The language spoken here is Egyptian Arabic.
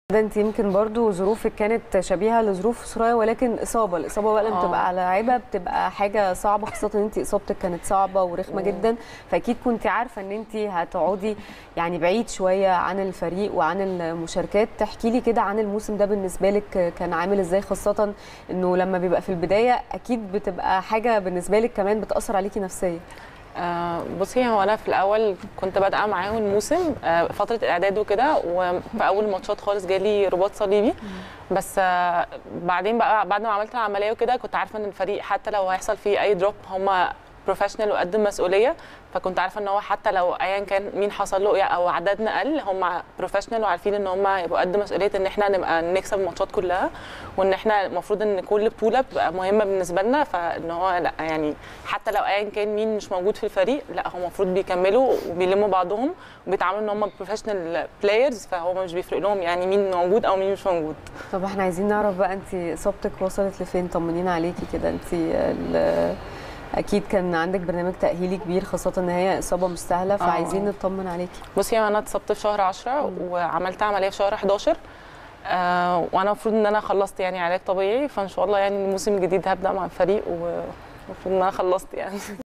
ده انت يمكن برضو ظروفك كانت شبيهه لظروف سرايا ولكن اصابه الاصابه بقى لما آه. بتبقى على لعيبه بتبقى حاجه صعبه خاصه ان انت اصابتك كانت صعبه ورخمه جدا فاكيد كنت عارفه ان انت هتقعدي يعني بعيد شويه عن الفريق وعن المشاركات تحكي لي كده عن الموسم ده بالنسبه لك كان عامل ازاي خاصه انه لما بيبقى في البدايه اكيد بتبقى حاجه بالنسبه لك كمان بتاثر عليكي نفسيا آه، بصي هو انا في الاول كنت بادئه معاهم الموسم آه، فتره اعداد وكده وفي اول ماتشات خالص جالي رباط صليبي بس آه، بعدين بقى بعد ما عملت العمليه وكده كنت عارفه ان الفريق حتى لو هيحصل فيه اي دروب هم بروفيشنال وقد مسؤوليه فكنت عارفه ان هو حتى لو ايا كان مين حصل له ايه او عددنا قل هم بروفيشنال وعارفين ان هم يبقوا قد مسؤوليه ان احنا نبقى نكسب الماتشات كلها وان احنا المفروض ان كل بطوله بتبقى مهمه بالنسبه لنا فان هو لا يعني حتى لو ايا كان مين مش موجود في الفريق لا هم المفروض بيكملوا وبيلموا بعضهم وبيتعاملوا ان هم بروفيشنال بلايرز فهو مش بيفرق لهم يعني مين موجود او مين مش موجود طب احنا عايزين نعرف بقى انت اصابتك وصلت لفين طمنينا عليكي كده انت ال- اكيد كان عندك برنامج تاهيلي كبير خاصه ان هي اصابه مش سهله فعايزين نطمن عليكي بصي انا اتصبت في شهر 10 وعملت عمليه في شهر 11 آه وانا المفروض ان انا خلصت يعني علاج طبيعي فان شاء الله يعني الموسم الجديد هبدا مع الفريق ومفروض ان انا خلصت يعني